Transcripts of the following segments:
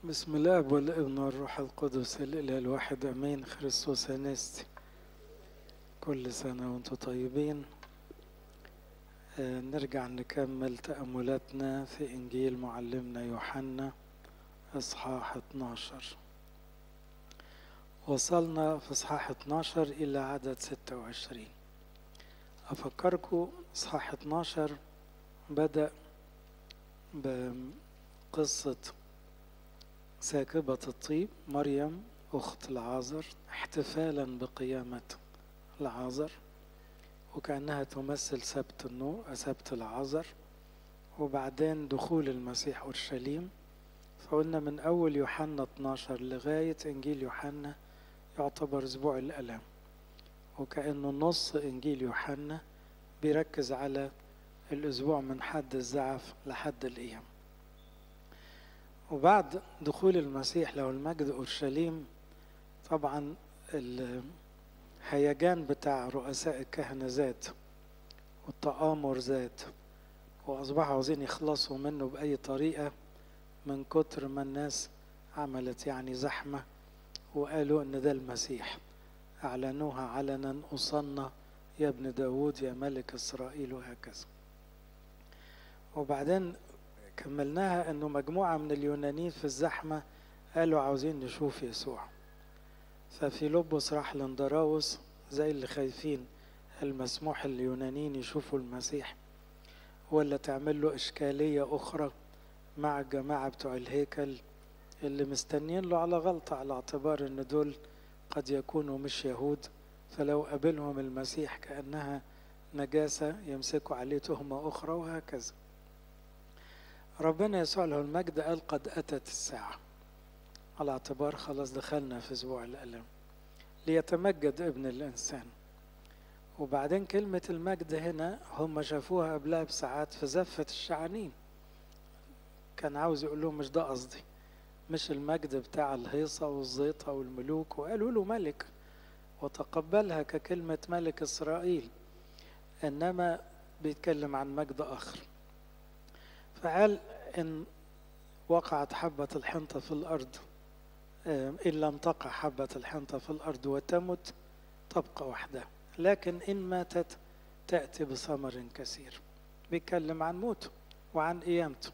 بسم الله والابن والروح القدس الإله الواحد أمين خريستوس أنستي كل سنة وانتم طيبين آه، نرجع نكمل تأملاتنا في إنجيل معلمنا يوحنا إصحاح 12 وصلنا في إصحاح 12 إلى عدد 26 أفكركم إصحاح 12 بدأ بقصة ساكبة الطيب مريم أخت العازر احتفالا بقيامة العازر وكأنها تمثل سبت النور سبت العازر وبعدين دخول المسيح أورشليم فقلنا من أول يوحنا 12 لغاية إنجيل يوحنا يعتبر أسبوع الألام وكأنه نص إنجيل يوحنا بيركز على الأسبوع من حد الزعف لحد الأيام وبعد دخول المسيح له المجد أورشليم طبعا الهيجان بتاع رؤساء الكهنة زاد والتآمر زاد وأصبحوا عاوزين يخلصوا منه بأي طريقة من كتر ما الناس عملت يعني زحمة وقالوا إن ده المسيح أعلنوها علنا أصنى يا ابن داود يا ملك إسرائيل وهكذا وبعدين كملناها انه مجموعة من اليونانيين في الزحمة قالوا عاوزين نشوف يسوع ففي لبس راح لندراوس زي اللي خايفين المسموح اليونانيين يشوفوا المسيح ولا تعمل له إشكالية أخرى مع الجماعة بتوع الهيكل اللي مستنيين له على غلطة على اعتبار ان دول قد يكونوا مش يهود فلو قابلهم المسيح كأنها نجاسة يمسكوا عليه تهمة أخرى وهكذا ربنا يسوع له المجد قال قد أتت الساعة على اعتبار خلاص دخلنا في أسبوع الألم ليتمجد ابن الإنسان وبعدين كلمة المجد هنا هم شافوها قبلها بساعات في زفة الشعانين كان عاوز يقول لهم مش ده قصدي مش المجد بتاع الهيصة والزيطة والملوك وقالوا له ملك وتقبلها ككلمة ملك إسرائيل إنما بيتكلم عن مجد آخر فقال إن وقعت حبة الحنطة في الأرض إن لم تقع حبة الحنطة في الأرض وتمت تبقى وحدها لكن إن ماتت تأتي بثمر كثير بيتكلم عن موته وعن قيامته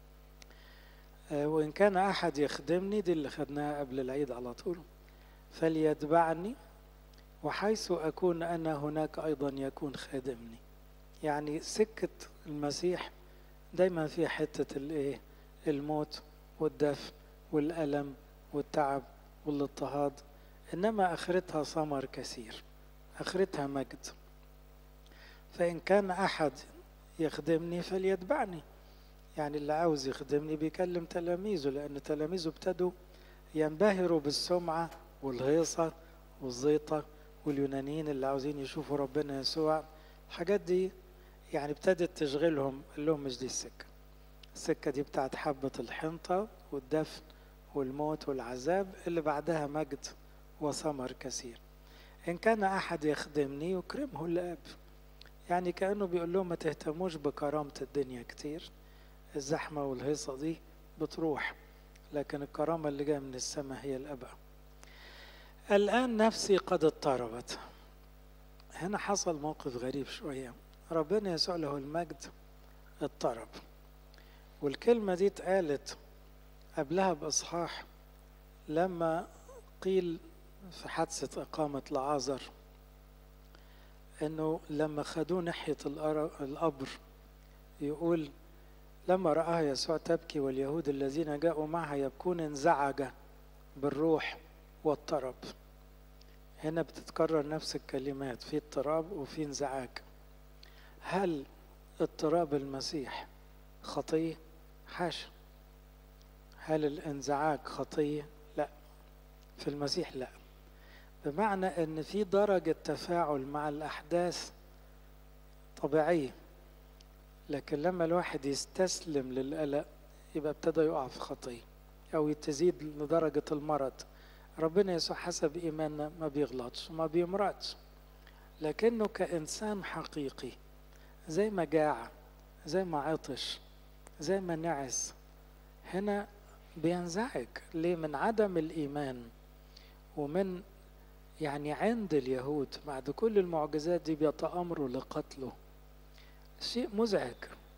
وإن كان أحد يخدمني دي اللي خدناها قبل العيد على طول فليتبعني وحيث أكون أنا هناك أيضا يكون خادمني يعني سكة المسيح دايما فيها حتة الايه الموت والدفن والألم والتعب والاضطهاد إنما آخرتها ثمر كثير آخرتها مجد فإن كان أحد يخدمني فليتبعني يعني اللي عاوز يخدمني بيكلم تلاميذه لأن تلاميذه ابتدوا ينبهروا بالسمعة والهيصة والزيطة واليونانيين اللي عاوزين يشوفوا ربنا يسوع الحاجات دي يعني ابتدت تشغلهم قال لهم مش دي السكة السكة دي بتاعت حبة الحنطة والدفن والموت والعذاب اللي بعدها مجد وثمر كثير إن كان أحد يخدمني يكرمه الآب يعني كأنه بيقول لهم ما تهتموش بكرامة الدنيا كتير الزحمة والهيصة دي بتروح لكن الكرامة اللي جاية من السماء هي الأبقى الآن نفسي قد اضطربت هنا حصل موقف غريب شوية ربنا يسوع له المجد اضطرب والكلمة دي اتقالت قبلها بإصحاح لما قيل في حادثة إقامة لعازر إنه لما خدوه ناحية القبر يقول لما رآها يسوع تبكي واليهود الذين جاءوا معها يبكون انزعج بالروح واضطرب هنا بتتكرر نفس الكلمات في اضطراب وفي انزعاج هل اضطراب المسيح خطية؟ حاشا هل الانزعاج خطية؟ لا في المسيح لا بمعنى ان في درجة تفاعل مع الأحداث طبيعية لكن لما الواحد يستسلم للقلق يبقى ابتدى يقع في خطية أو تزيد لدرجة المرض ربنا يسوع حسب إيماننا ما بيغلطش وما بيمرضش لكنه كإنسان حقيقي زي ما جاع زي ما عطش زي ما نعس هنا بينزعج ليه من عدم الإيمان ومن يعني عند اليهود بعد كل المعجزات دي بيتأمروا لقتله شيء مزعج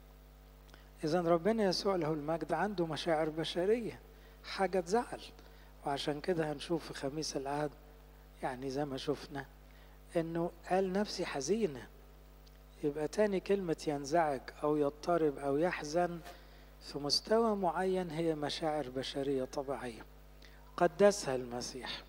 إذا ربنا يسوع له المجد عنده مشاعر بشرية حاجة تزعل وعشان كده هنشوف في خميس العهد يعني زي ما شفنا إنه قال نفسي حزينة يبقى تاني كلمة ينزعج أو يضطرب أو يحزن في مستوى معين هي مشاعر بشرية طبيعية قدسها المسيح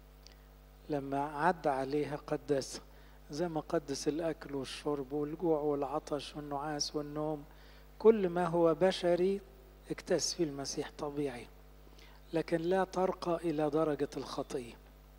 لما عدى عليها قدسها زي ما قدس الأكل والشرب والجوع والعطش والنعاس والنوم كل ما هو بشري اكتس فيه المسيح طبيعي لكن لا ترقى إلى درجة الخطية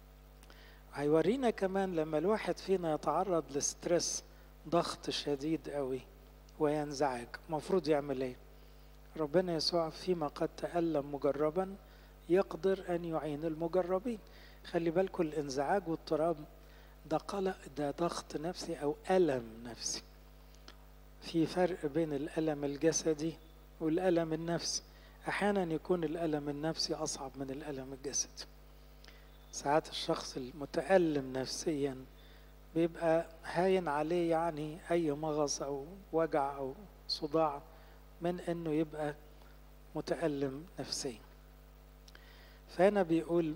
هيورينا كمان لما الواحد فينا يتعرض لستريس ضغط شديد قوي وينزعج مفروض يعمل ايه ربنا يسوع فيما قد تألم مجربا يقدر أن يعين المجربين خلي بالكم الانزعاج واضطراب ده قلق ده ضغط نفسي أو ألم نفسي في فرق بين الألم الجسدي والألم النفسي أحيانا يكون الألم النفسي أصعب من الألم الجسدي ساعات الشخص المتألم نفسيا بيبقى هاين عليه يعني أي مغص أو وجع أو صداع من إنه يبقى متألم نفسيا فهنا بيقول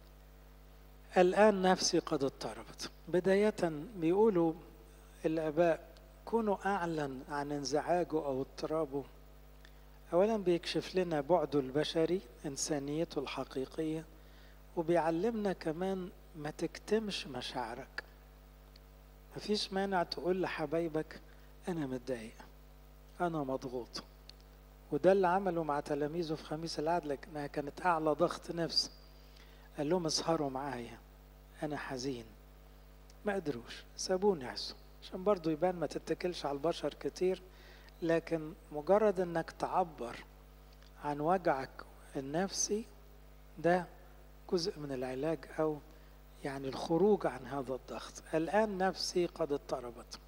الآن نفسي قد اضطربت بداية بيقولوا الآباء كونه أعلن عن انزعاجه أو اضطرابه أولا بيكشف لنا بعده البشري إنسانيته الحقيقية وبيعلمنا كمان ما تكتمش مشاعرك مفيش مانع تقول لحبايبك أنا متضايق أنا مضغوط وده اللي عمله مع تلاميذه في خميس العهد لكنها كانت أعلى ضغط نفس قال لهم اسهروا معايا أنا حزين ما قدروش سابوني يعسوا عشان برضو يبان ما تتكلش على البشر كتير لكن مجرد انك تعبر عن وجعك النفسي ده جزء من العلاج او يعني الخروج عن هذا الضغط الآن نفسي قد اضطربت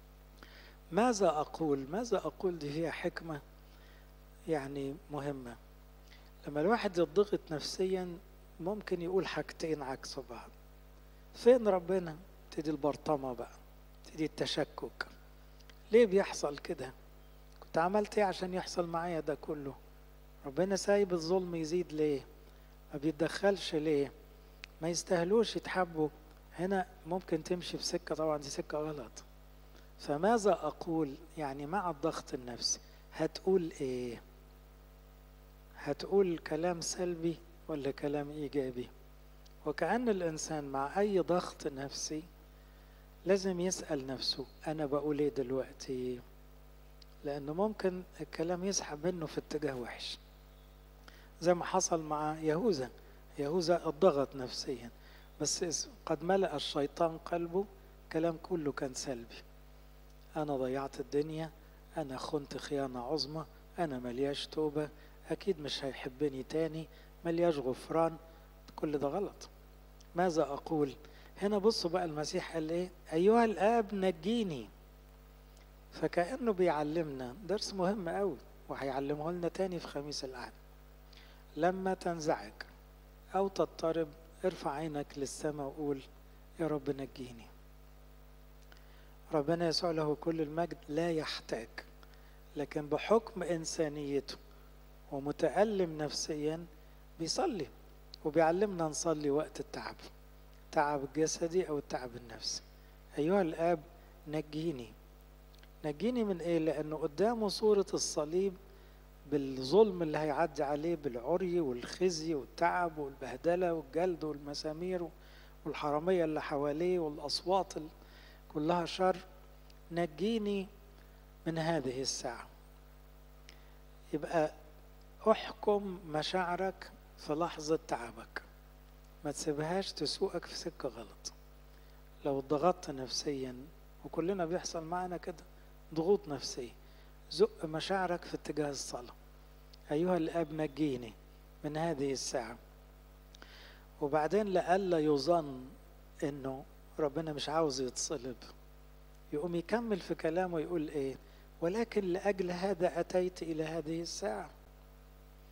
ماذا أقول ماذا أقول دي فيها حكمة يعني مهمة لما الواحد يضغط نفسيا ممكن يقول حاجتين عكس بعض فين ربنا تدي البرطمة بقى تدي التشكك ليه بيحصل كده كنت عملت ايه عشان يحصل معايا ده كله ربنا سايب الظلم يزيد ليه ما بيتدخلش ليه ما يستاهلوش يتحبوا هنا ممكن تمشي في سكة طبعا دي سكة غلط فماذا أقول يعني مع الضغط النفسي هتقول إيه هتقول كلام سلبي ولا كلام إيجابي وكأن الإنسان مع أي ضغط نفسي لازم يسأل نفسه أنا بقول إيه دلوقتي لأنه ممكن الكلام يسحب منه في اتجاه وحش زي ما حصل مع يهوذا يهوذا اتضغط نفسيا بس قد ملأ الشيطان قلبه كلام كله كان سلبي أنا ضيعت الدنيا أنا خنت خيانة عظمى أنا ملياش توبة أكيد مش هيحبني تاني ملياش غفران كل ده غلط ماذا أقول هنا بصوا بقى المسيح قال إيه أيها الآب نجيني فكأنه بيعلمنا درس مهم قوي وهيعلمه لنا تاني في خميس العهد لما تنزعج أو تضطرب ارفع عينك للسماء وقول يا رب نجيني ربنا يسوع له كل المجد لا يحتاج لكن بحكم إنسانيته ومتألم نفسيا بيصلي وبيعلمنا نصلي وقت التعب تعب الجسدي أو التعب النفسي أيها الآب نجيني نجيني من إيه لأنه قدامه صورة الصليب بالظلم اللي هيعدي عليه بالعري والخزي والتعب والبهدلة والجلد والمسامير والحرامية اللي حواليه والأصوات كلها شر نجيني من هذه الساعة يبقى احكم مشاعرك في لحظة تعبك ما تسيبهاش تسوقك في سكة غلط لو ضغطت نفسيا وكلنا بيحصل معنا كده ضغوط نفسية زق مشاعرك في اتجاه الصلاة أيها الأب نجيني من هذه الساعة وبعدين لألا يظن إنه ربنا مش عاوز يتصلب يقوم يكمل في كلامه يقول إيه ولكن لأجل هذا أتيت إلى هذه الساعة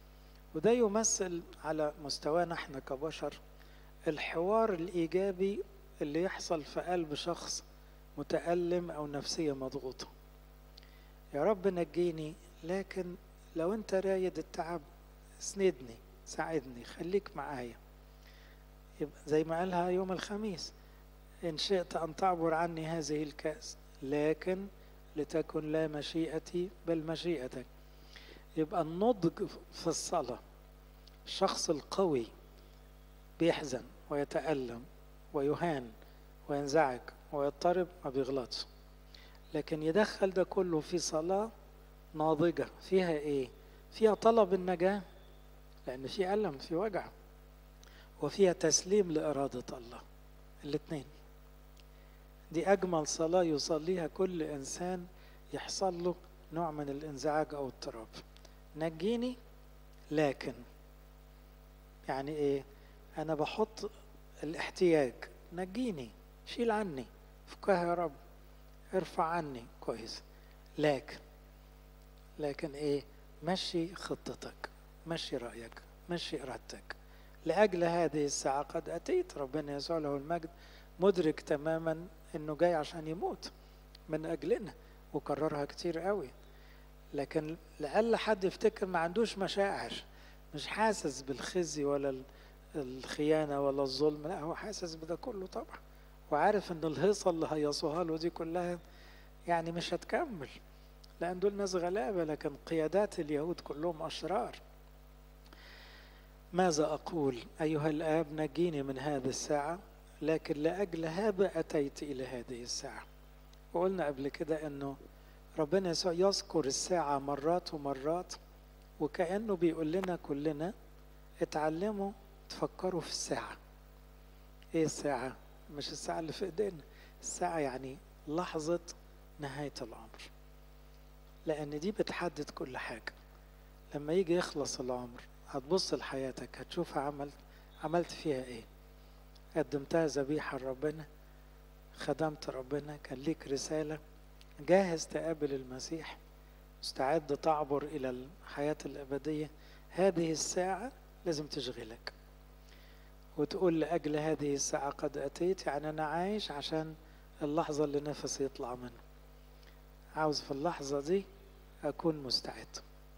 وده يمثل على مستوانا احنا كبشر الحوار الإيجابي اللي يحصل في قلب شخص متألم أو نفسية مضغوطة يا رب نجيني لكن لو أنت رايد التعب اسندني ساعدني خليك معايا يبقى زي ما قالها يوم الخميس إن شئت أن تعبر عني هذه الكأس لكن لتكن لا مشيئتي بل مشيئتك يبقى النضج في الصلاة الشخص القوي بيحزن ويتألم ويهان وينزعج ويضطرب ما بيغلطش لكن يدخل ده كله في صلاة ناضجة فيها ايه فيها طلب النجاة لأن في ألم في وجع وفيها تسليم لإرادة الله الاثنين دي أجمل صلاة يصليها كل إنسان يحصل له نوع من الانزعاج أو اضطراب نجيني لكن يعني إيه أنا بحط الاحتياج نجيني شيل عني فكها يا رب ارفع عني كويس لكن لكن ايه مشي خطتك مشي رأيك مشي إرادتك لأجل هذه الساعة قد أتيت ربنا يسوع له المجد مدرك تماما انه جاي عشان يموت من اجلنا وكررها كتير قوي لكن لعل حد يفتكر ما عندوش مشاعر مش حاسس بالخزي ولا الخيانة ولا الظلم لا هو حاسس بده كله طبعا وعارف ان الهيصة اللي هيصوها له دي كلها يعني مش هتكمل لان دول ناس غلابة لكن قيادات اليهود كلهم اشرار ماذا اقول ايها الاب نجيني من هذه الساعة لكن لأجل هذا أتيت إلى هذه الساعة وقلنا قبل كده أنه ربنا يسوع يذكر الساعة مرات ومرات وكأنه بيقول لنا كلنا اتعلموا تفكروا في الساعة ايه الساعة مش الساعة اللي في ايدينا الساعة يعني لحظة نهاية العمر لأن دي بتحدد كل حاجة لما يجي يخلص العمر هتبص لحياتك هتشوف عملت عملت فيها ايه قدمتها ذبيحة لربنا خدمت ربنا كان ليك رسالة جاهز تقابل المسيح مستعد تعبر إلى الحياة الأبدية هذه الساعة لازم تشغلك وتقول لأجل هذه الساعة قد أتيت يعني أنا عايش عشان اللحظة اللي نفسي يطلع منه عاوز في اللحظة دي أكون مستعد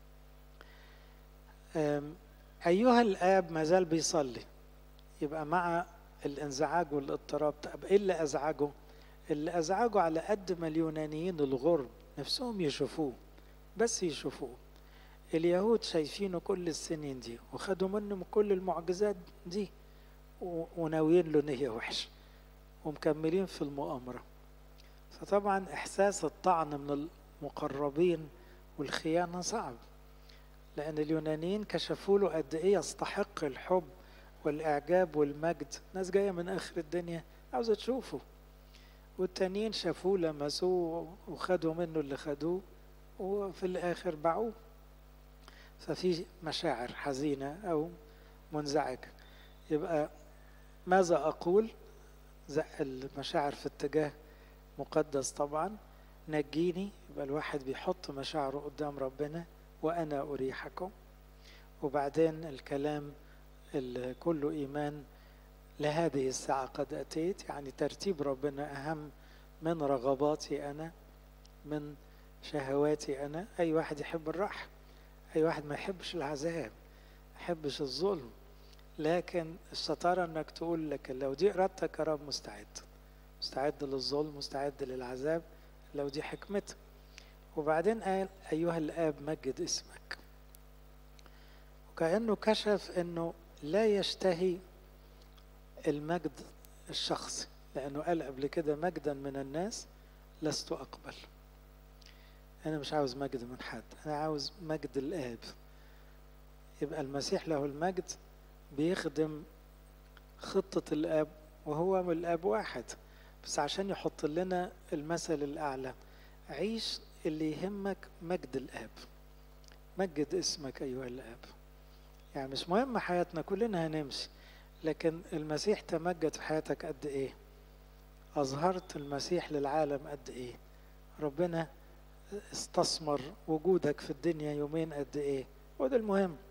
أيها الآب ما زال بيصلي يبقى مع الانزعاج والاضطراب طب ايه اللي ازعجه اللي ازعجه على قد ما اليونانيين الغرب نفسهم يشوفوه بس يشوفوه اليهود شايفينه كل السنين دي وخدوا منه كل المعجزات دي وناويين له نية وحشة ومكملين في المؤامرة فطبعا إحساس الطعن من المقربين والخيانة صعب لأن اليونانيين كشفوا له قد إيه يستحق الحب والإعجاب والمجد ناس جاية من آخر الدنيا عاوزة تشوفه والتانيين شافوه لمسوه وخدوا منه اللي خدوه وفي الآخر باعوه ففي مشاعر حزينة أو منزعجة يبقى ماذا أقول زق المشاعر في اتجاه مقدس طبعا نجيني يبقى الواحد بيحط مشاعره قدام ربنا وأنا أريحكم وبعدين الكلام اللي كله إيمان لهذه الساعة قد أتيت يعني ترتيب ربنا أهم من رغباتي أنا من شهواتي أنا أي واحد يحب الراحة أي واحد ما يحبش العذاب ما يحبش الظلم لكن الشطارة أنك تقول لك لو دي إرادتك يا رب مستعد مستعد للظلم مستعد للعذاب لو دي حكمتك وبعدين قال أيها الآب مجد اسمك وكأنه كشف أنه لا يشتهي المجد الشخصي لأنه قال قبل كده مجدا من الناس لست أقبل أنا مش عاوز مجد من حد أنا عاوز مجد الآب يبقى المسيح له المجد بيخدم خطة الآب وهو من الآب واحد بس عشان يحط لنا المثل الأعلى عيش اللي يهمك مجد الآب مجد اسمك أيها الآب يعني مش مهم حياتنا كلنا هنمشي لكن المسيح تمجد في حياتك قد ايه اظهرت المسيح للعالم قد ايه ربنا استثمر وجودك في الدنيا يومين قد ايه وده المهم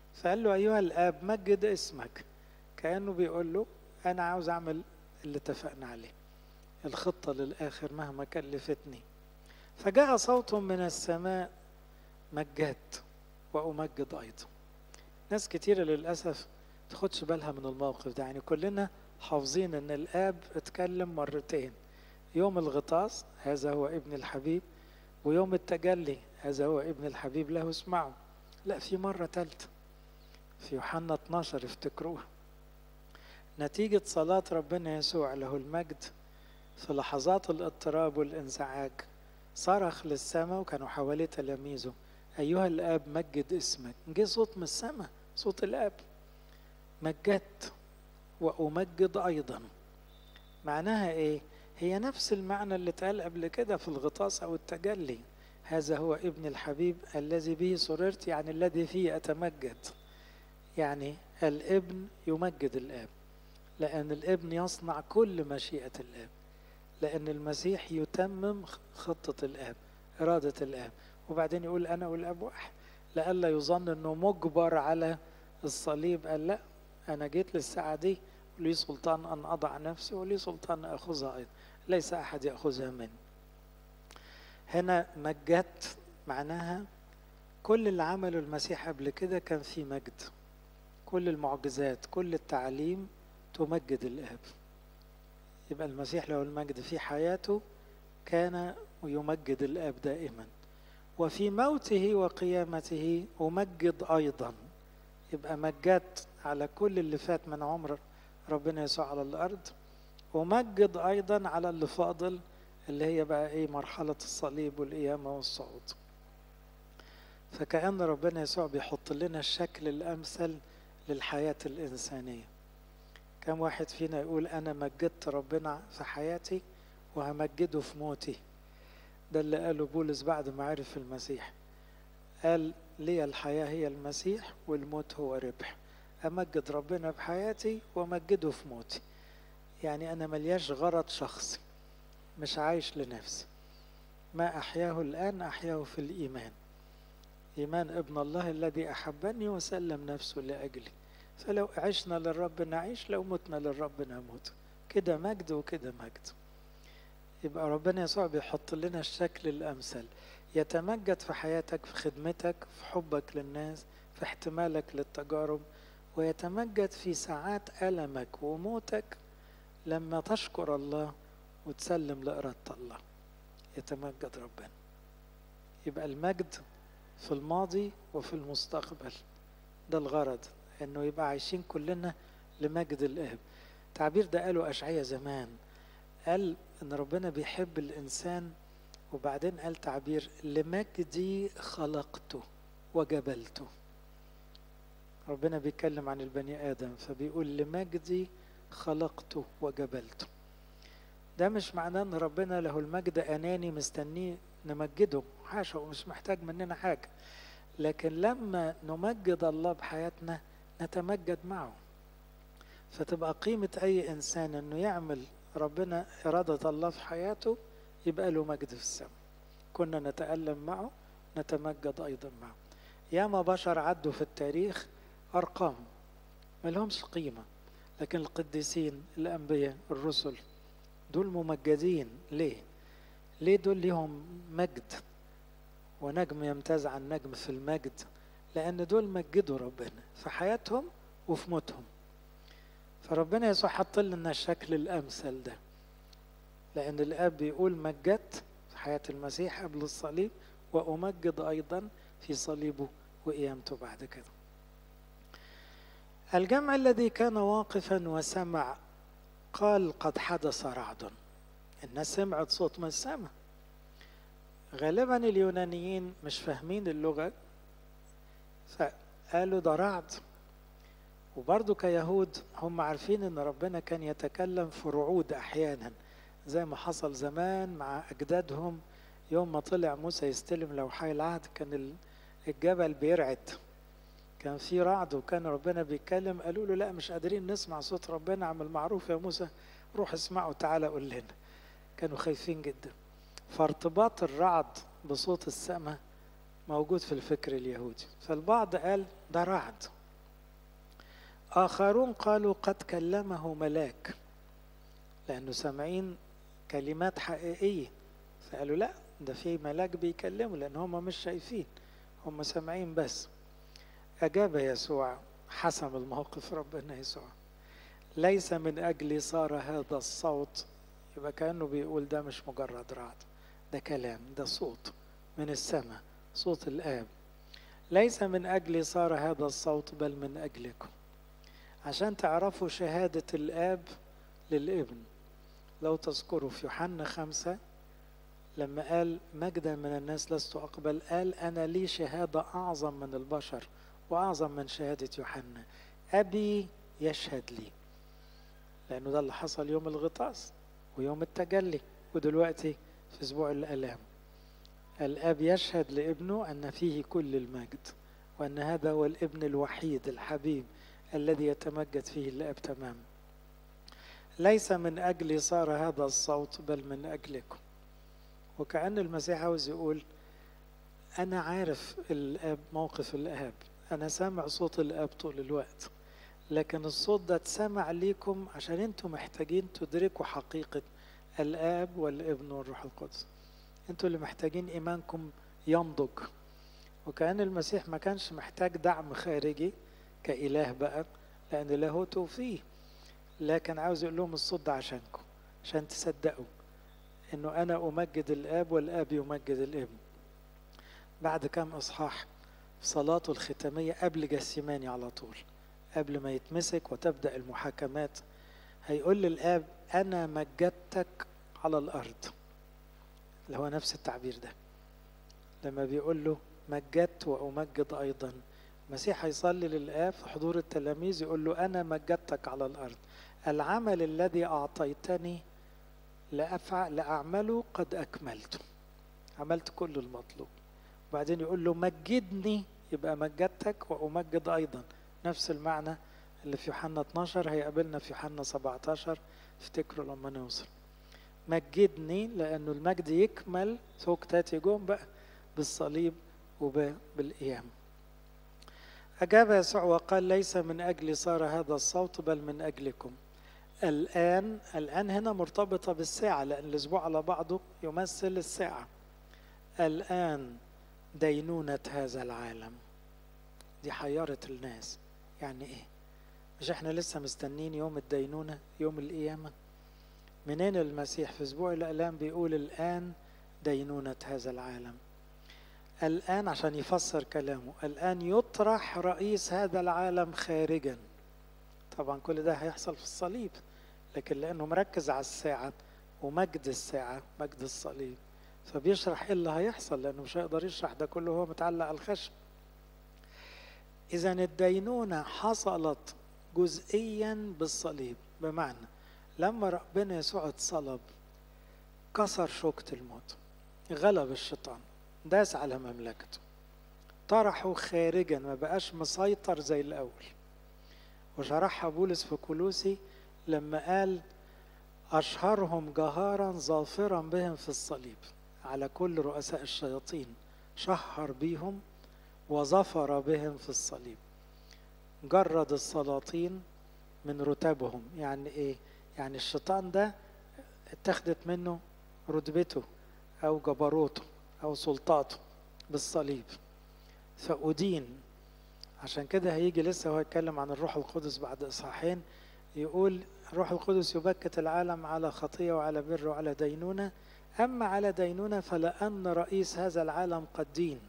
فقال له أيها الآب مجد اسمك كأنه بيقول له أنا عاوز أعمل اللي اتفقنا عليه الخطة للآخر مهما كلفتني فجاء صوت من السماء مجدت وأمجد أيضا ناس كتيرة للأسف تاخدش بالها من الموقف ده يعني كلنا حافظين ان الاب اتكلم مرتين يوم الغطاس هذا هو ابن الحبيب ويوم التجلي هذا هو ابن الحبيب له اسمعوا لا في مرة تالتة في يوحنا 12 افتكروها نتيجة صلاة ربنا يسوع له المجد في لحظات الاضطراب والانزعاج صرخ للسماء وكانوا حواليه تلاميذه أيها الآب مجد اسمك جه صوت من السماء صوت الآب مجدت وأمجد أيضا معناها إيه؟ هي نفس المعنى اللي اتقال قبل كده في الغطاس أو التجلي هذا هو ابن الحبيب الذي به سررت يعني الذي فيه أتمجد يعني الابن يمجد الآب لأن الابن يصنع كل مشيئة الآب لأن المسيح يتمم خطة الآب إرادة الآب وبعدين يقول أنا والآب واحد لئلا يظن أنه مجبر على الصليب قال لا أنا جيت للساعة دي ولي سلطان أن أضع نفسي ولي سلطان أخذها أيضا ليس أحد يأخذها مني هنا مجدت معناها كل اللي عمله المسيح قبل كده كان في مجد كل المعجزات كل التعليم تمجد الآب يبقى المسيح له المجد في حياته كان يمجد الآب دائما وفي موته وقيامته أمجد أيضا يبقى مجدت على كل اللي فات من عمر ربنا يسوع على الأرض ومجد أيضا على اللي فاضل اللي هي بقى إيه مرحلة الصليب والقيامة والصعود فكأن ربنا يسوع بيحط لنا الشكل الأمثل للحياة الإنسانية كم واحد فينا يقول أنا مجدت ربنا في حياتي وهمجده في موتي ده اللي قاله بولس بعد ما عرف المسيح قال لي الحياة هي المسيح والموت هو ربح أمجد ربنا بحياتي وأمجده في موتي يعني أنا ملياش غرض شخصي مش عايش لنفسي ما أحياه الآن أحياه في الإيمان إيمان ابن الله الذي أحبني وسلم نفسه لأجلي فلو عشنا للرب نعيش لو متنا للرب نموت كده مجد وكده مجد يبقى ربنا يسوع بيحط لنا الشكل الأمثل يتمجد في حياتك في خدمتك في حبك للناس في احتمالك للتجارب ويتمجد في ساعات ألمك وموتك لما تشكر الله وتسلم لإرادة الله يتمجد ربنا يبقى المجد في الماضي وفي المستقبل ده الغرض انه يبقى عايشين كلنا لمجد الاب التعبير ده قاله اشعياء زمان قال ان ربنا بيحب الانسان وبعدين قال تعبير لمجدي خلقته وجبلته ربنا بيتكلم عن البني ادم فبيقول لمجدي خلقته وجبلته ده مش معناه ان ربنا له المجد اناني مستنيه نمجده حاشا ومش محتاج مننا حاجه لكن لما نمجد الله بحياتنا نتمجد معه فتبقى قيمة أي إنسان إنه يعمل ربنا إرادة الله في حياته يبقى له مجد في السماء كنا نتألم معه نتمجد أيضا معه ياما بشر عدوا في التاريخ أرقام ما لهمش قيمة لكن القديسين الأنبياء الرسل دول ممجدين ليه؟ ليه دول ليهم مجد ونجم يمتاز عن نجم في المجد لأن دول مجدوا ربنا في حياتهم وفي موتهم فربنا يسوع حط لنا الشكل الأمثل ده لأن الآب بيقول مجدت في حياة المسيح قبل الصليب وأمجد أيضا في صليبه وقيامته بعد كده الجمع الذي كان واقفا وسمع قال قد حدث رعد الناس سمعت صوت من السماء غالبا اليونانيين مش فاهمين اللغة فقالوا ده رعد وبرضه كيهود هم عارفين ان ربنا كان يتكلم في رعود احيانا زي ما حصل زمان مع اجدادهم يوم ما طلع موسى يستلم لوحي العهد كان الجبل بيرعد كان في رعد وكان ربنا بيتكلم قالوا له لا مش قادرين نسمع صوت ربنا عمل معروف يا موسى روح اسمعه تعالى قول لنا كانوا خايفين جدا فارتباط الرعد بصوت السماء موجود في الفكر اليهودي فالبعض قال ده رعد آخرون قالوا قد كلمه ملاك لأنه سامعين كلمات حقيقية فقالوا لا ده في ملاك بيكلمه لأن هم مش شايفين هم سامعين بس أجاب يسوع حسم الموقف ربنا يسوع ليس من أجلي صار هذا الصوت يبقى كأنه بيقول ده مش مجرد رعد ده كلام ده صوت من السماء صوت الآب ليس من أجلي صار هذا الصوت بل من أجلكم عشان تعرفوا شهادة الآب للابن لو تذكروا في يوحنا خمسة لما قال مجدا من الناس لست أقبل قال أنا لي شهادة أعظم من البشر وأعظم من شهادة يوحنا أبي يشهد لي لأنه ده اللي حصل يوم الغطاس ويوم التجلي ودلوقتي في أسبوع الآلام الآب يشهد لابنه أن فيه كل المجد وأن هذا هو الابن الوحيد الحبيب الذي يتمجد فيه الآب تماما ليس من أجلي صار هذا الصوت بل من أجلكم وكأن المسيح عاوز يقول أنا عارف الآب موقف الآب أنا سامع صوت الآب طول الوقت لكن الصوت ده اتسمع ليكم عشان انتم محتاجين تدركوا حقيقة الآب والابن والروح القدس انتوا اللي محتاجين إيمانكم ينضج وكأن المسيح ما كانش محتاج دعم خارجي كإله بقى لأن لاهوته فيه لكن عاوز يقول لهم الصوت ده عشانكم عشان تصدقوا انه انا امجد الاب والاب يمجد الابن بعد كام اصحاح في صلاته الختاميه قبل جسيماني على طول قبل ما يتمسك وتبدا المحاكمات هيقول للاب انا مجدتك على الارض اللي هو نفس التعبير ده لما بيقول له مجدت وامجد ايضا المسيح هيصلي للاب في حضور التلاميذ يقول له انا مجدتك على الارض العمل الذي اعطيتني لأفعل لأعمله قد أكملته عملت كل المطلوب وبعدين يقول له مجدني يبقى مجدتك وأمجد أيضا نفس المعنى اللي في يوحنا 12 هيقابلنا في يوحنا 17 افتكروا لما نوصل مجدني لأنه المجد يكمل سوق تاتي جون بقى بالصليب وبالقيام أجاب يسوع وقال ليس من أجلي صار هذا الصوت بل من أجلكم الآن الآن هنا مرتبطة بالساعة لأن الأسبوع على بعضه يمثل الساعة الآن دينونة هذا العالم دي حيرت الناس يعني إيه مش إحنا لسه مستنين يوم الدينونة يوم القيامة منين المسيح في أسبوع الآلام بيقول الآن دينونة هذا العالم الآن عشان يفسر كلامه الآن يطرح رئيس هذا العالم خارجا طبعا كل ده هيحصل في الصليب لكن لأنه مركز على الساعة ومجد الساعة مجد الصليب فبيشرح ايه اللي هيحصل لأنه مش هيقدر يشرح ده كله هو متعلق على الخشب إذا الدينونة حصلت جزئيا بالصليب بمعنى لما ربنا يسوع اتصلب كسر شوكة الموت غلب الشيطان داس على مملكته طرحه خارجا ما بقاش مسيطر زي الأول وشرحها بولس في كولوسي لما قال أشهرهم جهارا ظافرا بهم في الصليب على كل رؤساء الشياطين شهر بيهم وظفر بهم في الصليب جرد السلاطين من رتبهم يعني ايه يعني الشيطان ده اتخذت منه رتبته او جبروته او سلطاته بالصليب فأدين عشان كده هيجي لسه هو يتكلم عن الروح القدس بعد اصحاحين يقول الروح القدس يبكت العالم على خطيه وعلى بر وعلى دينونه اما على دينونه فلان رئيس هذا العالم قد دين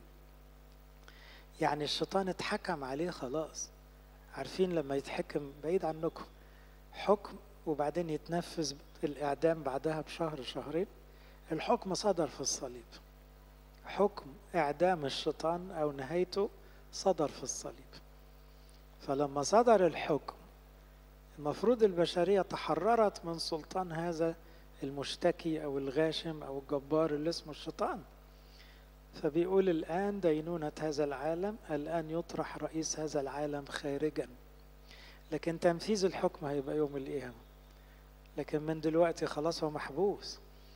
يعني الشيطان اتحكم عليه خلاص عارفين لما يتحكم بعيد عنكم حكم وبعدين يتنفذ الاعدام بعدها بشهر شهرين الحكم صدر في الصليب حكم اعدام الشيطان او نهايته صدر في الصليب فلما صدر الحكم المفروض البشرية تحررت من سلطان هذا المشتكي أو الغاشم أو الجبار اللي اسمه الشيطان فبيقول الآن دينونة هذا العالم الآن يطرح رئيس هذا العالم خارجا لكن تنفيذ الحكم هيبقى يوم القيامة لكن من دلوقتي خلاص هو محبوس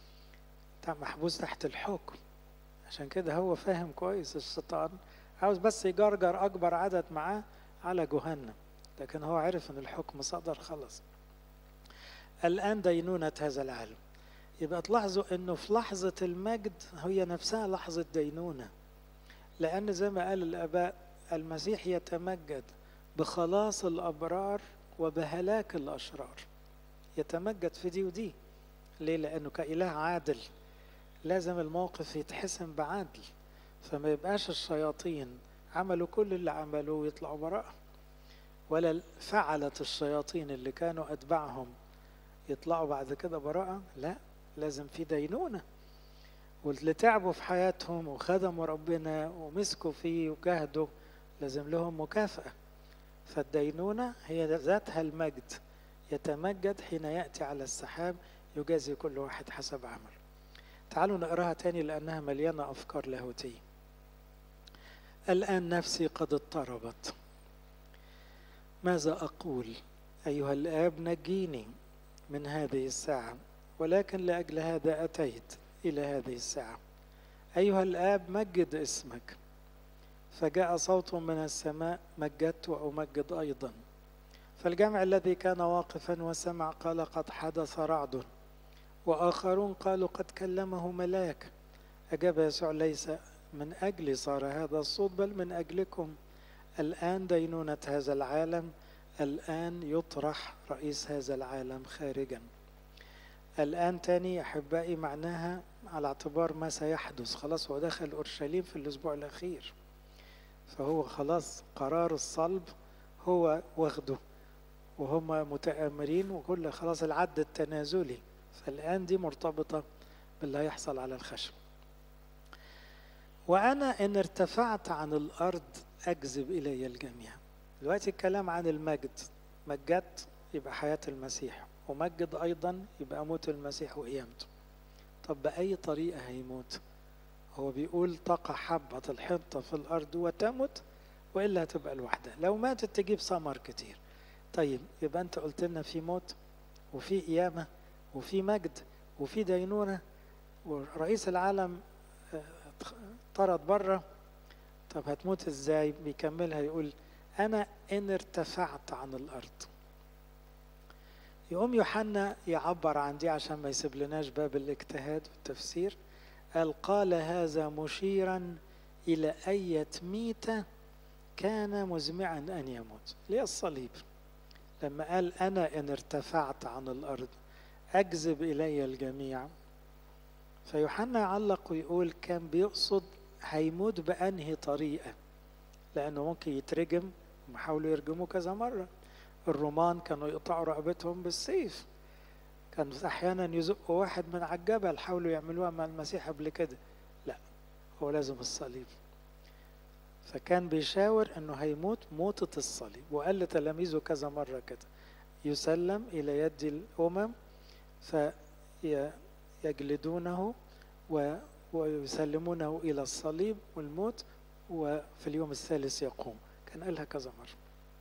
محبوس تحت الحكم عشان كده هو فاهم كويس الشيطان عاوز بس يجرجر أكبر عدد معاه على جهنم لكن هو عرف ان الحكم صدر خلص الآن دينونة هذا العالم يبقى تلاحظوا انه في لحظة المجد هي نفسها لحظة دينونة لأن زي ما قال الآباء المسيح يتمجد بخلاص الأبرار وبهلاك الأشرار يتمجد في دي ودي ليه؟ لأنه كإله عادل لازم الموقف يتحسم بعدل فما يبقاش الشياطين عملوا كل اللي عملوه ويطلعوا براءة ولا فعلت الشياطين اللي كانوا أتباعهم يطلعوا بعد كده براءة لا لازم في دينونة واللي تعبوا في حياتهم وخدموا ربنا ومسكوا فيه وجهدوا لازم لهم مكافأة فالدينونة هي ذاتها المجد يتمجد حين يأتي على السحاب يجازي كل واحد حسب عمله تعالوا نقراها تاني لأنها مليانة أفكار لاهوتية الآن نفسي قد اضطربت ماذا أقول أيها الآب نجيني من هذه الساعة ولكن لأجل هذا أتيت إلى هذه الساعة أيها الآب مجد اسمك فجاء صوت من السماء مجدت وأمجد أيضا فالجمع الذي كان واقفا وسمع قال قد حدث رعد وآخرون قالوا قد كلمه ملاك أجاب يسوع ليس من أجلي صار هذا الصوت بل من أجلكم الآن دينونة هذا العالم الآن يطرح رئيس هذا العالم خارجا الآن تاني أحبائي معناها على اعتبار ما سيحدث خلاص هو دخل أورشليم في الأسبوع الأخير فهو خلاص قرار الصلب هو واخده وهم متآمرين وكل خلاص العد التنازلي فالآن دي مرتبطة باللي هيحصل على الخشب وأنا إن ارتفعت عن الأرض أجذب إلي الجميع دلوقتي الكلام عن المجد مجدت يبقى حياة المسيح ومجد أيضا يبقى موت المسيح وقيامته طب بأي طريقة هيموت هو بيقول تقع حبة الحنطة في الأرض وتمت وإلا هتبقى لوحدها لو ماتت تجيب ثمر كتير طيب يبقى أنت قلت لنا في موت وفي قيامة وفي مجد وفي دينونة ورئيس العالم طرد بره طب هتموت ازاي بيكملها يقول انا ان ارتفعت عن الارض يقوم يوحنا يعبر عن دي عشان ما يسيب لناش باب الاجتهاد والتفسير قال قال هذا مشيرا الى اية ميتة كان مزمعا ان يموت ليه الصليب لما قال انا ان ارتفعت عن الارض اجذب الي الجميع فيوحنا يعلق ويقول كان بيقصد هيموت بأنهي طريقة لأنه ممكن يترجم هم حاولوا يرجموه كذا مرة الرومان كانوا يقطعوا رقبتهم بالسيف كان أحيانا يزقوا واحد من على الجبل حاولوا يعملوها مع المسيح قبل كده لا هو لازم الصليب فكان بيشاور انه هيموت موتة الصليب وقال لتلاميذه كذا مرة كده يسلم إلى يد الأمم فيجلدونه و ويسلمونه إلى الصليب والموت وفي اليوم الثالث يقوم كان قالها كذا مرة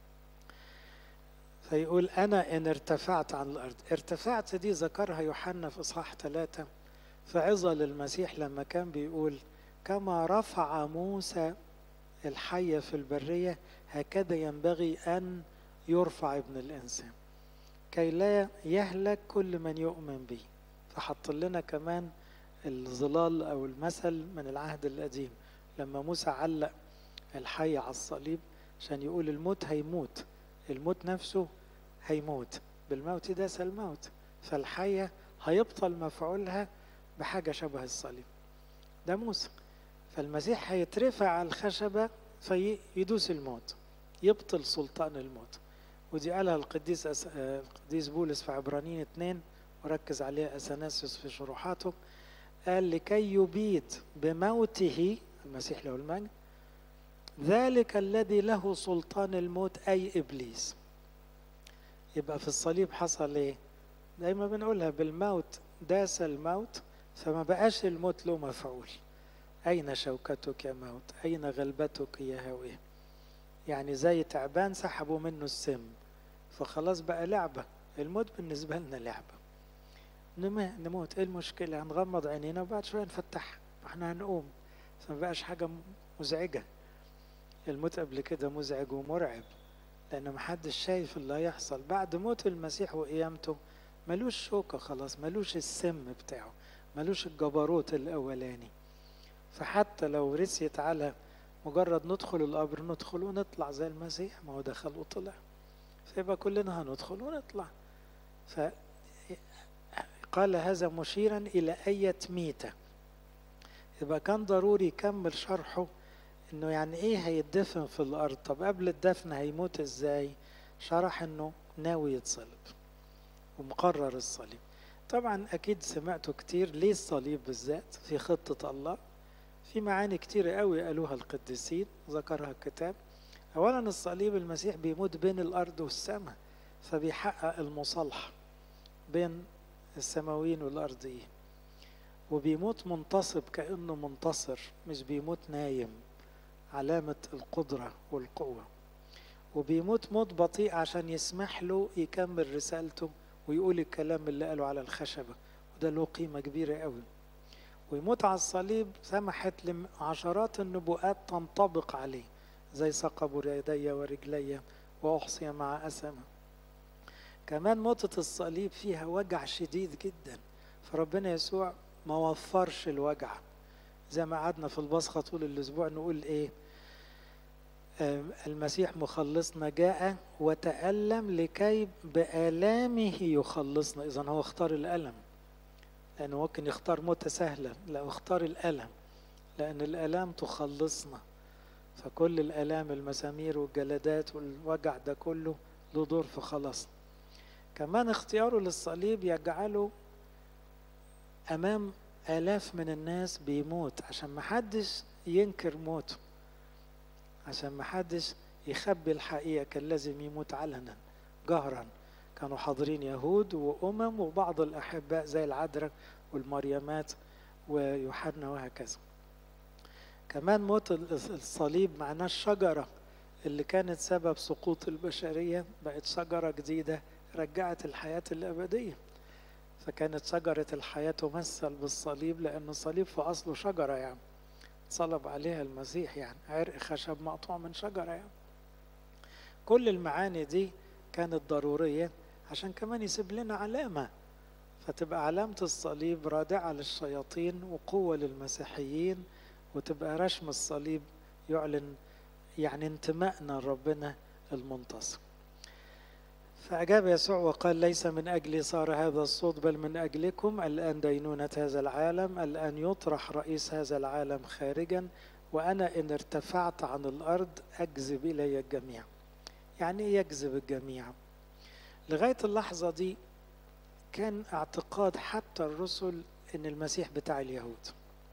فيقول أنا إن ارتفعت عن الأرض ارتفعت دي ذكرها يوحنا في إصحاح ثلاثة في عظة للمسيح لما كان بيقول كما رفع موسى الحية في البرية هكذا ينبغي أن يرفع ابن الإنسان كي لا يهلك كل من يؤمن به فحط لنا كمان الظلال أو المثل من العهد القديم لما موسى علق الحي على الصليب عشان يقول الموت هيموت الموت نفسه هيموت بالموت داس الموت فالحية هيبطل مفعولها بحاجة شبه الصليب ده موسى فالمسيح هيترفع على الخشبة فيدوس الموت يبطل سلطان الموت ودي قالها القديس أس... القديس بولس في عبرانيين اتنين وركز عليها أثناسيوس في شروحاته قال لكي يبيد بموته المسيح له المجد ذلك الذي له سلطان الموت أي إبليس يبقى في الصليب حصل إيه دايما بنقولها بالموت داس الموت فما بقاش الموت له مفعول أين شوكتك يا موت أين غلبتك يا هوية يعني زي تعبان سحبوا منه السم فخلاص بقى لعبة الموت بالنسبة لنا لعبة نموت ايه المشكلة هنغمض عينينا وبعد شوية نفتح احنا هنقوم فما بقاش حاجة مزعجة الموت قبل كده مزعج ومرعب لأن محدش شايف اللي هيحصل بعد موت المسيح وقيامته ملوش شوكة خلاص ملوش السم بتاعه ملوش الجبروت الأولاني فحتى لو رسيت على مجرد ندخل القبر ندخل ونطلع زي المسيح ما هو دخل وطلع فيبقى كلنا هندخل ونطلع فقال هذا مشيرا إلى أية ميتة يبقى كان ضروري يكمل شرحه انه يعني ايه هيدفن في الارض طب قبل الدفن هيموت ازاي شرح انه ناوي يتصلب ومقرر الصليب طبعا اكيد سمعتوا كتير ليه الصليب بالذات في خطة الله في معاني كتير قوي قالوها القديسين ذكرها الكتاب اولا الصليب المسيح بيموت بين الارض والسماء فبيحقق المصالحة بين السماويين والارضيين وبيموت منتصب كأنه منتصر مش بيموت نايم علامة القدرة والقوة وبيموت موت بطيء عشان يسمح له يكمل رسالته ويقول الكلام اللي قاله على الخشبة وده له قيمة كبيرة قوي ويموت على الصليب سمحت لعشرات النبوءات تنطبق عليه زي ثقب يدي ورجلي وأحصي مع أسمة كمان موتة الصليب فيها وجع شديد جدا فربنا يسوع ما وفرش الوجع زي ما قعدنا في البصخة طول الأسبوع نقول إيه المسيح مخلصنا جاء وتألم لكي بآلامه يخلصنا إذا هو اختار الألم لأنه ممكن يختار موتة سهلة لا اختار الألم لأن الآلام تخلصنا فكل الآلام المسامير والجلدات والوجع ده كله له دور في خلاصنا كمان اختياره للصليب يجعله أمام آلاف من الناس بيموت عشان محدش ينكر موته عشان محدش يخبي الحقيقة كان لازم يموت علنا جهرا كانوا حاضرين يهود وأمم وبعض الأحباء زي العذراء والمريمات ويوحنا وهكذا كمان موت الصليب معناه الشجرة اللي كانت سبب سقوط البشرية بقت شجرة جديدة رجعت الحياة الأبدية فكانت شجرة الحياة تمثل بالصليب لأن الصليب في أصله شجرة يعني صلب عليها المسيح يعني عرق خشب مقطوع من شجرة يعني كل المعاني دي كانت ضرورية عشان كمان يسيب لنا علامة فتبقى علامة الصليب رادعة للشياطين وقوة للمسيحيين وتبقى رشم الصليب يعلن يعني انتمائنا لربنا المنتصر فأجاب يسوع وقال ليس من أجلي صار هذا الصوت بل من أجلكم الآن دينونة هذا العالم الآن يطرح رئيس هذا العالم خارجا وأنا إن ارتفعت عن الأرض أجذب إلي الجميع يعني إيه يجذب الجميع لغاية اللحظة دي كان اعتقاد حتى الرسل إن المسيح بتاع اليهود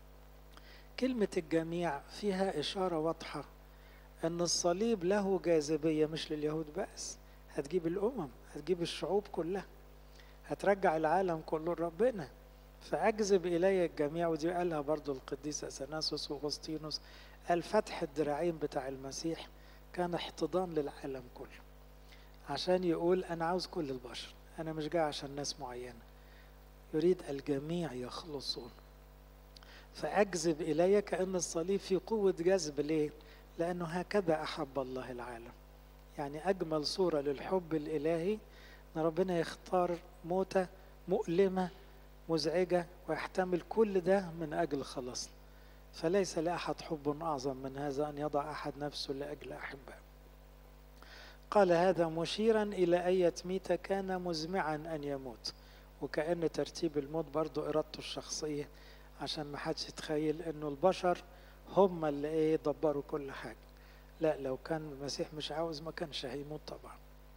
كلمة الجميع فيها إشارة واضحة أن الصليب له جاذبية مش لليهود بس هتجيب الأمم هتجيب الشعوب كلها هترجع العالم كله لربنا فأجذب إلي الجميع ودي قالها برضو القديس أثناسوس وأغسطينوس قال فتح الدراعين بتاع المسيح كان احتضان للعالم كله عشان يقول أنا عاوز كل البشر أنا مش جاي عشان ناس معينة يريد الجميع يخلصون فأجذب إلي كأن الصليب في قوة جذب ليه؟ لأنه هكذا أحب الله العالم يعني أجمل صورة للحب الإلهي أن ربنا يختار موتة مؤلمة مزعجة ويحتمل كل ده من أجل خلاصنا فليس لأحد حب أعظم من هذا أن يضع أحد نفسه لأجل أحبه قال هذا مشيرا إلى أية ميتة كان مزمعا أن يموت وكأن ترتيب الموت برضو إرادته الشخصية عشان ما حدش يتخيل أنه البشر هم اللي إيه دبروا كل حاجة لا لو كان المسيح مش عاوز ما كانش هيموت طبعا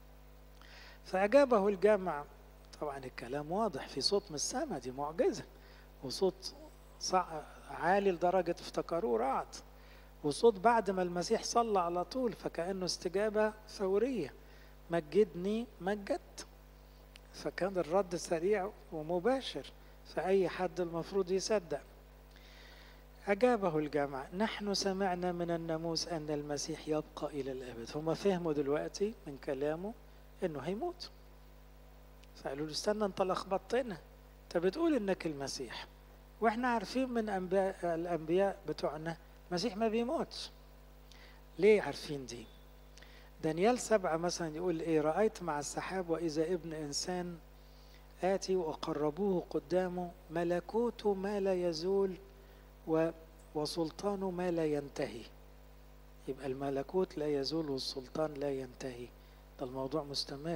فأجابه الجامع طبعا الكلام واضح في صوت من السماء دي معجزة وصوت عالي لدرجة افتكروه رعد وصوت بعد ما المسيح صلى على طول فكأنه استجابة فورية مجدني مجدت فكان الرد سريع ومباشر فأي حد المفروض يصدق أجابه الجامع نحن سمعنا من الناموس أن المسيح يبقى إلى الأبد هم فهموا دلوقتي من كلامه أنه هيموت فقالوا له استنى أنت لخبطتنا أنت بتقول إنك المسيح وإحنا عارفين من أنبياء الأنبياء بتوعنا المسيح ما بيموتش ليه عارفين دي دانيال سبعة مثلا يقول إيه رأيت مع السحاب وإذا ابن إنسان آتي وقربوه قدامه ملكوته ما لا يزول و وسلطانه ما لا ينتهي يبقى الملكوت لا يزول والسلطان لا ينتهي ده الموضوع مستمر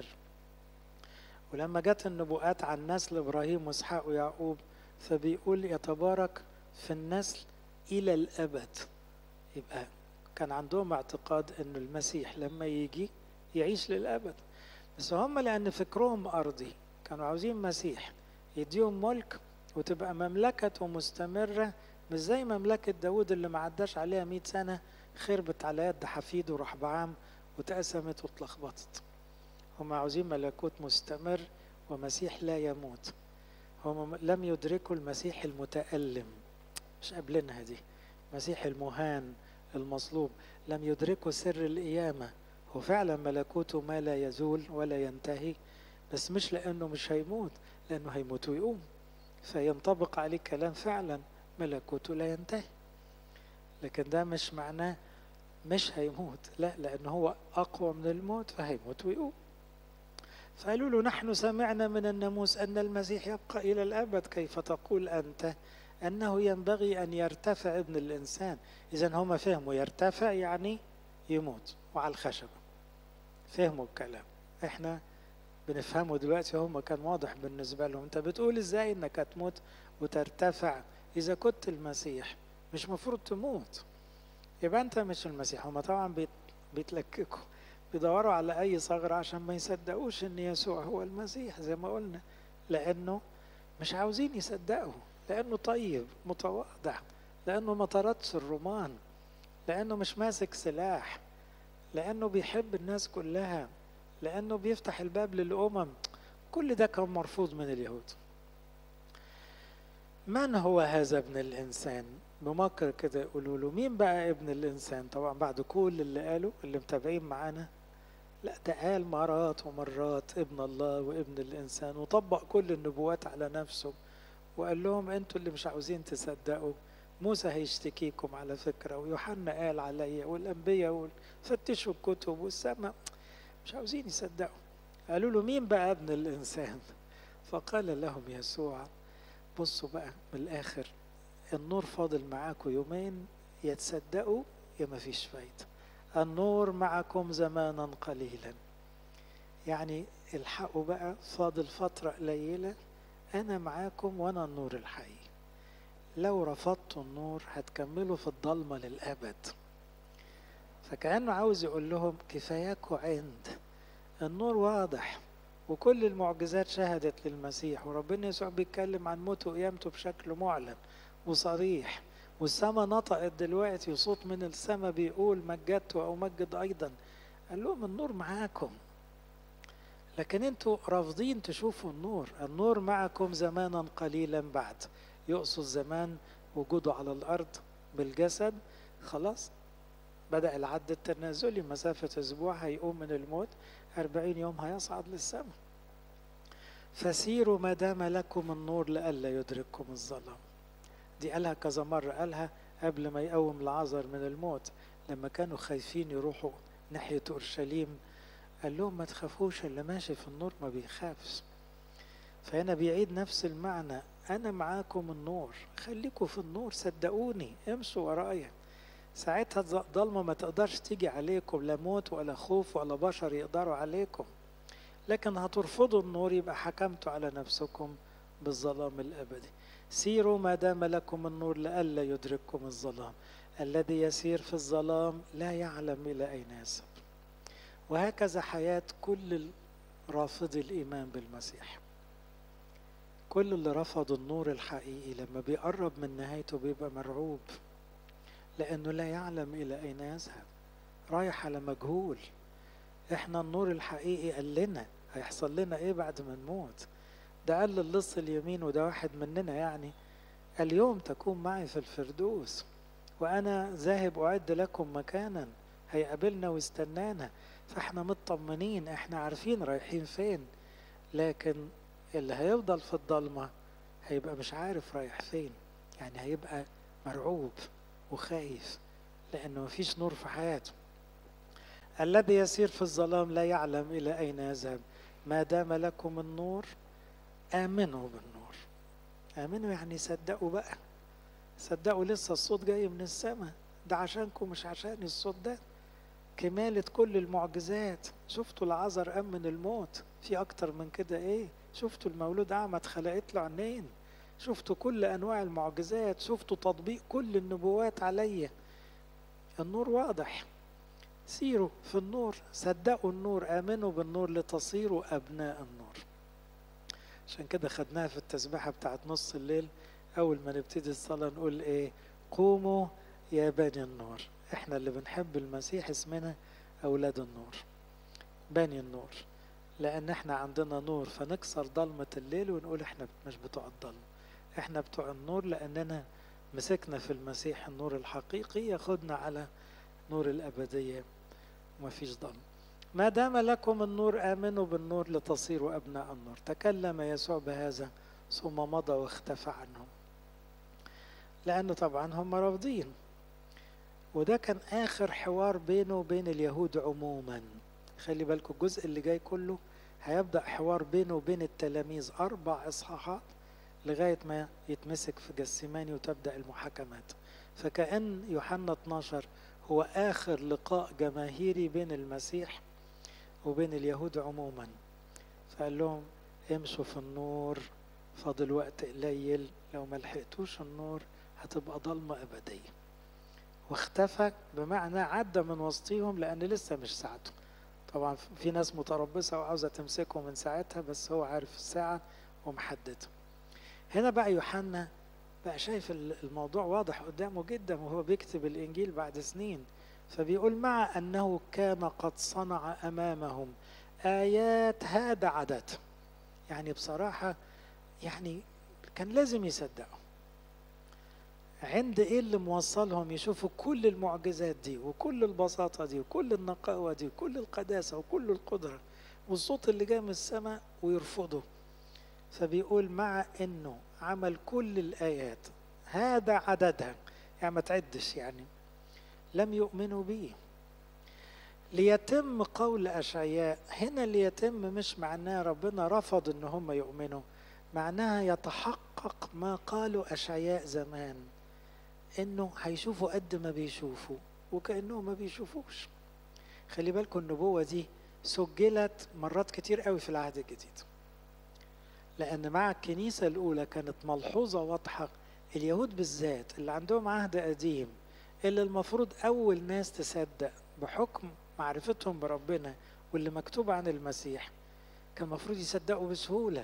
ولما جت النبوءات عن نسل إبراهيم وإسحاق ويعقوب فبيقول يتبارك في النسل إلى الأبد يبقى كان عندهم اعتقاد أن المسيح لما يجي يعيش للأبد بس هم لأن فكرهم أرضي كانوا عاوزين مسيح يديهم ملك وتبقى مملكته مستمرة مش زي مملكة داود اللي ما عداش عليها مئة سنة خربت على يد حفيده رحبعام واتقسمت واتلخبطت هم عاوزين ملكوت مستمر ومسيح لا يموت هم لم يدركوا المسيح المتألم مش قابلينها دي مسيح المهان المصلوب لم يدركوا سر القيامة هو فعلا ملكوته ما لا يزول ولا ينتهي بس مش لأنه مش هيموت لأنه هيموت ويقوم فينطبق عليه كلام فعلا ملكوته لا ينتهي لكن ده مش معناه مش هيموت لا لأنه هو أقوى من الموت فهيموت ويقوم فقالوا له نحن سمعنا من الناموس أن المسيح يبقى إلى الأبد كيف تقول أنت أنه ينبغي أن يرتفع ابن الإنسان إذا هم فهموا يرتفع يعني يموت وعلى الخشبة فهموا الكلام إحنا بنفهمه دلوقتي هم كان واضح بالنسبة لهم أنت بتقول إزاي إنك هتموت وترتفع إذا كنت المسيح مش مفروض تموت يبقى أنت مش المسيح هم طبعا بيت بيتلككوا بيدوروا على أي ثغرة عشان ما يصدقوش إن يسوع هو المسيح زي ما قلنا لأنه مش عاوزين يصدقوا لأنه طيب متواضع لأنه ما طردش الرومان لأنه مش ماسك سلاح لأنه بيحب الناس كلها لأنه بيفتح الباب للأمم كل ده كان مرفوض من اليهود من هو هذا ابن الإنسان بمكر كده يقولوا له مين بقى ابن الإنسان طبعا بعد كل اللي قالوا اللي متابعين معانا لا ده قال مرات ومرات ابن الله وابن الإنسان وطبق كل النبوات على نفسه وقال لهم انتوا اللي مش عاوزين تصدقوا موسى هيشتكيكم على فكرة ويوحنا قال عليا والأنبياء فتشوا الكتب والسماء مش عاوزين يصدقوا قالوا له مين بقى ابن الإنسان فقال لهم يسوع بصوا بقى من الآخر النور فاضل معاكم يومين يا تصدقوا يا ما فيش فايدة النور معكم زمانا قليلا يعني الحقوا بقى فاضل فترة قليلة أنا معاكم وأنا النور الحقيقي لو رفضتوا النور هتكملوا في الضلمة للأبد فكأنه عاوز يقول لهم كفاياكوا عند النور واضح وكل المعجزات شهدت للمسيح وربنا يسوع بيتكلم عن موته وقيامته بشكل معلن وصريح والسماء نطقت دلوقتي وصوت من السماء بيقول مجدت او مجد ايضا قال لهم النور معاكم لكن انتوا رافضين تشوفوا النور النور معكم زمانا قليلا بعد يقصد زمان وجوده على الارض بالجسد خلاص بدأ العد التنازلي مسافة أسبوع هيقوم من الموت أربعين يوم هيصعد للسماء فسيروا ما دام لكم النور لئلا يدرككم الظلام دي قالها كذا مرة قالها قبل ما يقوم العذر من الموت لما كانوا خايفين يروحوا ناحية أورشليم قال لهم ما تخافوش اللي ماشي في النور ما بيخافش فهنا بيعيد نفس المعنى أنا معاكم النور خليكوا في النور صدقوني امشوا ورايا ساعتها الضلمة ما تقدرش تيجي عليكم لا موت ولا خوف ولا بشر يقدروا عليكم لكن هترفضوا النور يبقى حكمتوا على نفسكم بالظلام الأبدي سيروا ما دام لكم النور لئلا يدرككم الظلام الذي يسير في الظلام لا يعلم إلى أين يذهب وهكذا حياة كل رافضي الإيمان بالمسيح كل اللي رفضوا النور الحقيقي لما بيقرب من نهايته بيبقى مرعوب لأنه لا يعلم إلى أين يذهب رايح على مجهول احنا النور الحقيقي قال لنا هيحصل لنا ايه بعد ما نموت ده قال للص اليمين وده واحد مننا يعني اليوم تكون معي في الفردوس وأنا ذاهب أعد لكم مكانا هيقابلنا ويستنانا فاحنا مطمنين احنا عارفين رايحين فين لكن اللي هيفضل في الضلمة هيبقى مش عارف رايح فين يعني هيبقى مرعوب وخايف لأنه مفيش نور في حياته الذي يسير في الظلام لا يعلم إلى أين يذهب ما دام لكم النور آمنوا بالنور آمنوا يعني صدقوا بقى صدقوا لسه الصوت جاي من السماء ده عشانكم مش عشان الصوت ده كمالة كل المعجزات شفتوا العذر قام من الموت في أكتر من كده إيه شفتوا المولود أعمى اتخلقت له عينين شفتوا كل أنواع المعجزات شفتوا تطبيق كل النبوات عليا النور واضح سيروا في النور صدقوا النور آمنوا بالنور لتصيروا أبناء النور عشان كده خدناها في التسبيحة بتاعت نص الليل أول ما نبتدي الصلاة نقول إيه قوموا يا بني النور إحنا اللي بنحب المسيح اسمنا أولاد النور بني النور لأن إحنا عندنا نور فنكسر ضلمة الليل ونقول إحنا مش بتوع الضلمة إحنا بتوع النور لأننا مسكنا في المسيح النور الحقيقي ياخدنا على نور الأبدية ومفيش ضلمة ما دام لكم النور آمنوا بالنور لتصيروا أبناء النور تكلم يسوع بهذا ثم مضى واختفى عنهم لأنه طبعا هم رافضين وده كان آخر حوار بينه وبين اليهود عموما خلي بالكم الجزء اللي جاي كله هيبدأ حوار بينه وبين التلاميذ أربع إصحاحات لغاية ما يتمسك في جسيماني وتبدأ المحاكمات فكأن يوحنا 12 هو آخر لقاء جماهيري بين المسيح وبين اليهود عموما فقال لهم امشوا في النور فاضل وقت قليل لو ما لحقتوش النور هتبقى ضلمة أبدية واختفى بمعنى عدى من وسطيهم لأن لسه مش ساعته طبعا في ناس متربصة وعاوزة تمسكه من ساعتها بس هو عارف الساعة ومحددها هنا بقى يوحنا بقى شايف الموضوع واضح قدامه جدا وهو بيكتب الإنجيل بعد سنين فبيقول مع أنه كان قد صنع أمامهم آيات هذا عدد يعني بصراحة يعني كان لازم يصدقوا عند ايه اللي موصلهم يشوفوا كل المعجزات دي وكل البساطة دي وكل النقاوة دي وكل القداسة وكل القدرة والصوت اللي جاي من السماء ويرفضه فبيقول مع انه عمل كل الايات هذا عددها يعني ما تعدش يعني لم يؤمنوا به ليتم قول اشعياء هنا ليتم مش معناه ربنا رفض ان هم يؤمنوا معناها يتحقق ما قالوا اشعياء زمان انه هيشوفوا قد ما بيشوفوا وكانهم ما بيشوفوش خلي بالكم النبوه دي سجلت مرات كتير قوي في العهد الجديد لان مع الكنيسه الاولى كانت ملحوظه واضحه اليهود بالذات اللي عندهم عهد قديم اللي المفروض اول ناس تصدق بحكم معرفتهم بربنا واللي مكتوب عن المسيح كان المفروض يصدقوا بسهوله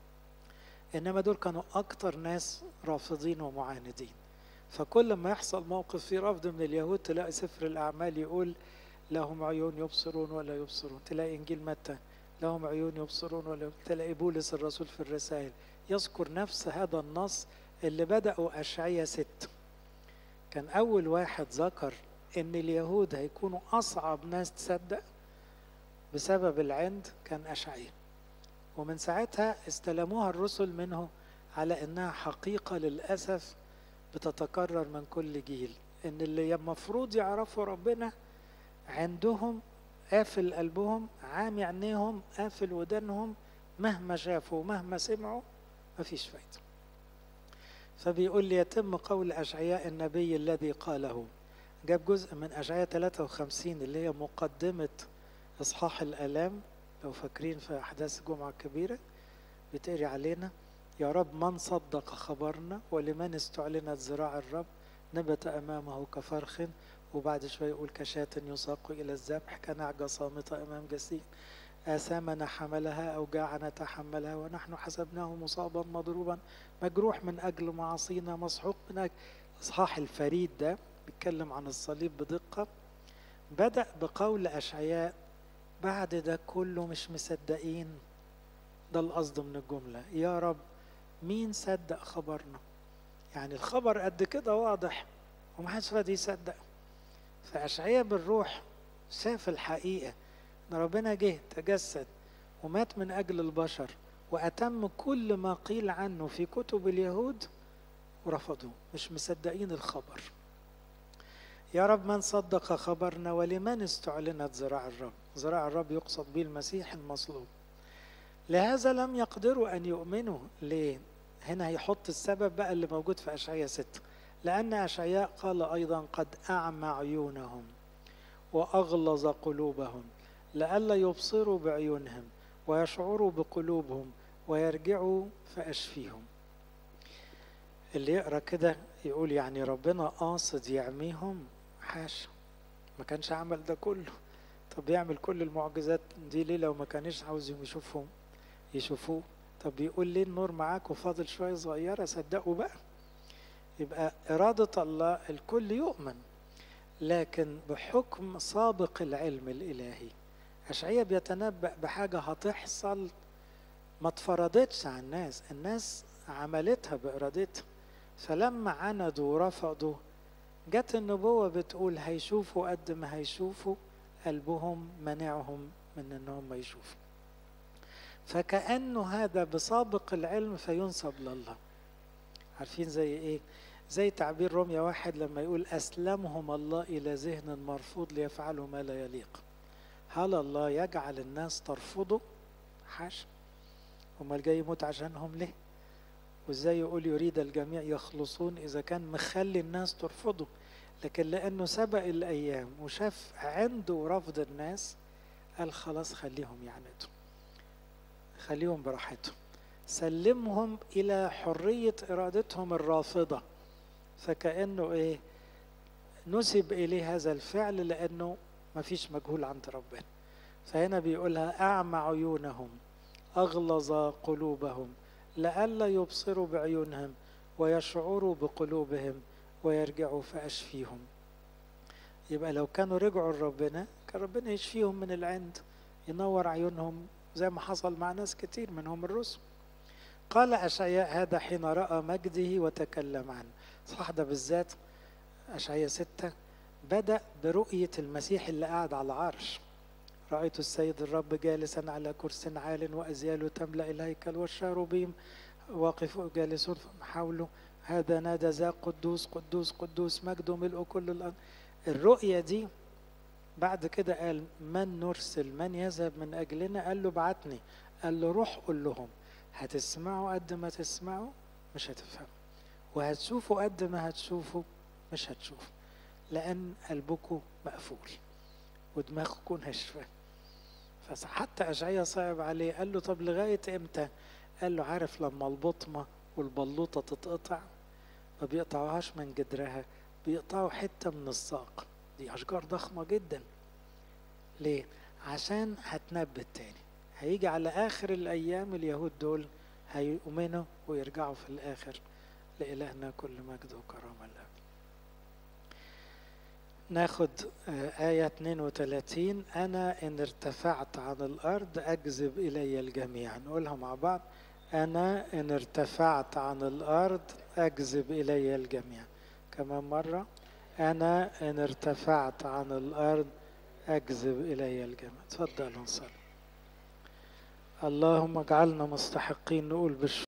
انما دول كانوا اكتر ناس رافضين ومعاندين فكل ما يحصل موقف فيه رفض من اليهود تلاقي سفر الأعمال يقول لهم عيون يبصرون ولا يبصرون تلاقي إنجيل متى لهم عيون يبصرون ولا يبصرون. تلاقي بولس الرسول في الرسائل يذكر نفس هذا النص اللي بدأوا أشعية ست كان أول واحد ذكر إن اليهود هيكونوا أصعب ناس تصدق بسبب العند كان أشعية ومن ساعتها استلموها الرسل منه على إنها حقيقة للأسف بتتكرر من كل جيل ان اللي المفروض يعرفوا ربنا عندهم قافل قلبهم عامي عينيهم قافل ودانهم مهما شافوا ومهما سمعوا مفيش فايدة فبيقول لي يتم قول أشعياء النبي الذي قاله جاب جزء من أشعياء 53 اللي هي مقدمة إصحاح الآلام لو فاكرين في أحداث الجمعة الكبيرة بتقري علينا يا رب من صدق خبرنا ولمن استعلنت ذراع الرب نبت أمامه كفرخ وبعد شوية يقول كشاة يساق إلى الذبح كنعجة صامتة أمام جسيم آثامنا حملها أوجاعنا تحملها ونحن حسبناه مصابا مضروبا مجروح من أجل معاصينا مسحوق من أجل إصحاح الفريد ده بيتكلم عن الصليب بدقة بدأ بقول أشعياء بعد ده كله مش مصدقين ده القصد من الجملة يا رب مين صدق خبرنا يعني الخبر قد كده واضح ومحدش راضي يصدق فأشعياء بالروح شاف الحقيقة إن ربنا جه تجسد ومات من أجل البشر وأتم كل ما قيل عنه في كتب اليهود ورفضوه مش مصدقين الخبر يا رب من صدق خبرنا ولمن استعلنت زراع الرب زراع الرب يقصد به المسيح المصلوب لهذا لم يقدروا أن يؤمنوا ليه هنا هيحط السبب بقى اللي موجود في أشعياء ستة لأن أشعياء قال أيضا قد أعمى عيونهم وأغلظ قلوبهم لئلا يبصروا بعيونهم ويشعروا بقلوبهم ويرجعوا فأشفيهم اللي يقرأ كده يقول يعني ربنا قاصد يعميهم حاشا ما كانش عمل ده كله طب يعمل كل المعجزات دي ليه لو ما كانش عاوزهم يشوفهم يشوفوه طب بيقول ليه النور معاك وفاضل شوية صغيرة صدقوا بقى يبقى إرادة الله الكل يؤمن لكن بحكم سابق العلم الإلهي أشعية بيتنبأ بحاجة هتحصل ما اتفرضتش على الناس الناس عملتها بإرادتها فلما عندوا ورفضوا جت النبوة بتقول هيشوفوا قد ما هيشوفوا قلبهم منعهم من انهم يشوفوا فكأنه هذا بسابق العلم فينسب لله عارفين زي ايه زي تعبير روميا واحد لما يقول أسلمهم الله إلى ذهن مرفوض ليفعلوا ما لا يليق هل الله يجعل الناس ترفضه حاشا امال جاي يموت عشانهم ليه وازاي يقول يريد الجميع يخلصون اذا كان مخلي الناس ترفضه لكن لانه سبق الايام وشاف عنده رفض الناس قال خلاص خليهم يعندوا خليهم براحتهم سلمهم الى حريه ارادتهم الرافضه فكانه ايه نسب اليه هذا الفعل لانه ما فيش مجهول عند ربنا فهنا بيقولها اعمى عيونهم اغلظ قلوبهم لئلا يبصروا بعيونهم ويشعروا بقلوبهم ويرجعوا فاشفيهم يبقى لو كانوا رجعوا لربنا كان ربنا يشفيهم من العند ينور عيونهم زي ما حصل مع ناس كتير منهم الرسل قال أشعياء هذا حين رأى مجده وتكلم عنه صح ده بالذات أشعياء ستة بدأ برؤية المسيح اللي قاعد على العرش رأيت السيد الرب جالسا على كرس عال وأزياله تملأ الهيكل والشاروبيم واقف جالسون حوله هذا نادى ذا قدوس قدوس قدوس مجده ملء كل الأرض الرؤية دي بعد كده قال من نرسل من يذهب من أجلنا قال له بعتني قال له روح قول لهم هتسمعوا قد ما تسمعوا مش هتفهموا وهتشوفوا قد ما هتشوفوا مش هتشوفوا لأن قلبكم مقفول ودماغكم ناشفة فحتى أشعيا صعب عليه قال له طب لغاية إمتى؟ قال له عارف لما البطمة والبلوطة تتقطع ما بيقطعوهاش من جدرها بيقطعوا حتة من الساق دي أشجار ضخمة جدا ليه؟ عشان هتنبت تاني هيجي على آخر الأيام اليهود دول هيؤمنوا ويرجعوا في الآخر لإلهنا كل مجد وكرامة الأب ناخد آية 32 أنا إن ارتفعت عن الأرض أجذب إلي الجميع نقولها مع بعض أنا إن ارتفعت عن الأرض أجذب إلي الجميع كمان مرة أنا إن ارتفعت عن الأرض أجذب إلي الجميع تفضلوا نصلي اللهم اجعلنا مستحقين نقول بالشكر